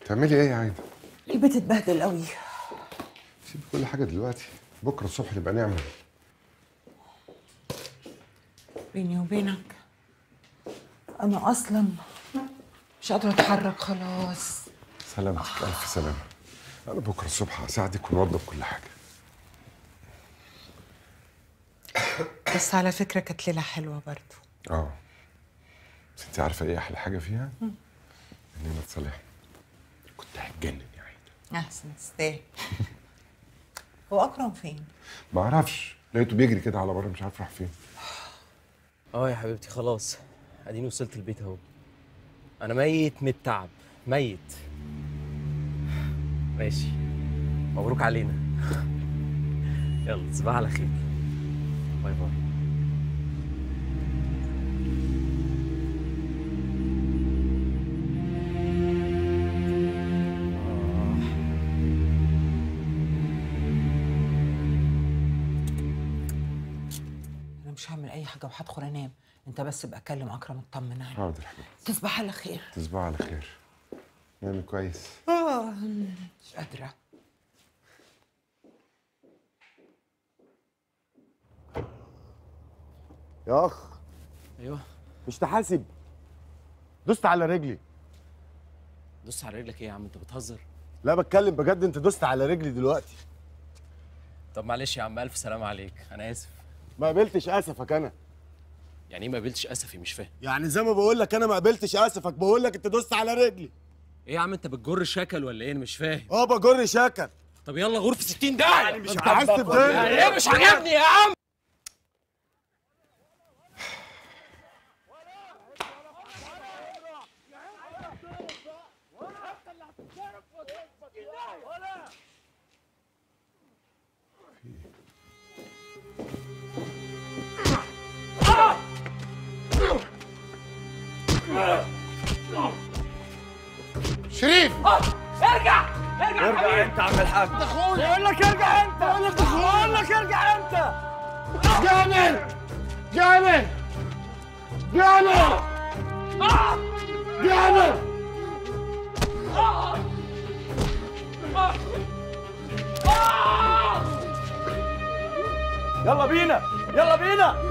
تعملي ايه يا عايده البيت اتبهدل قوي سيبي كل حاجه دلوقتي بكره الصبح نبقى نعمل بيني وبينك انا اصلا مش قادره اتحرك خلاص سلامتك الف سلامه انا بكره الصبح هساعدك ونوضب كل حاجه بس على فكره كانت ليله حلوه برضو اه بس انت عارفه ايه احلى حاجه فيها اننا اتصالحنا كنت هتجنن يا عايده احسن تستاهل هو اكرم فين ما اعرفش لقيته بيجري كده على بره مش عارف راح فين اه يا حبيبتي خلاص اديني وصلت البيت اهو انا ميت من التعب ميت ماشي مبروك علينا يلا تصبح على خير باي باي انا مش هعمل اي حاجه وهدخل انام انت بس ابقى كلم اكرم اطمن عليه حاضر يا حبيبتي تصبح على خير تصبح على خير نامي كويس اه مش قادره يا اخ ايوه مش تحاسب دوست على رجلي دوس على رجلك ايه يا عم انت بتهزر لا بتكلم بجد انت دوست على رجلي دلوقتي طب معلش يا عم الف سلامه عليك انا اسف ما قبلتش اسفك انا يعني ايه ما قبلتش اسفي مش فاهم يعني زي ما بقول لك انا ما قبلتش اسفك بقول لك انت دوست على رجلي ايه يا عم انت بتجر شكل ولا ايه انا مش فاهم اه بجر شكل طب يلا غرفه 60 داهيه يعني مش عايز تفضل ايه مش عاجبني يا عم شريف ارجع انت عم الحاج بقول لك ارجع انت بقول لك بقول لك ارجع انت جامل جامل جامل جامل يلا بينا يلا بينا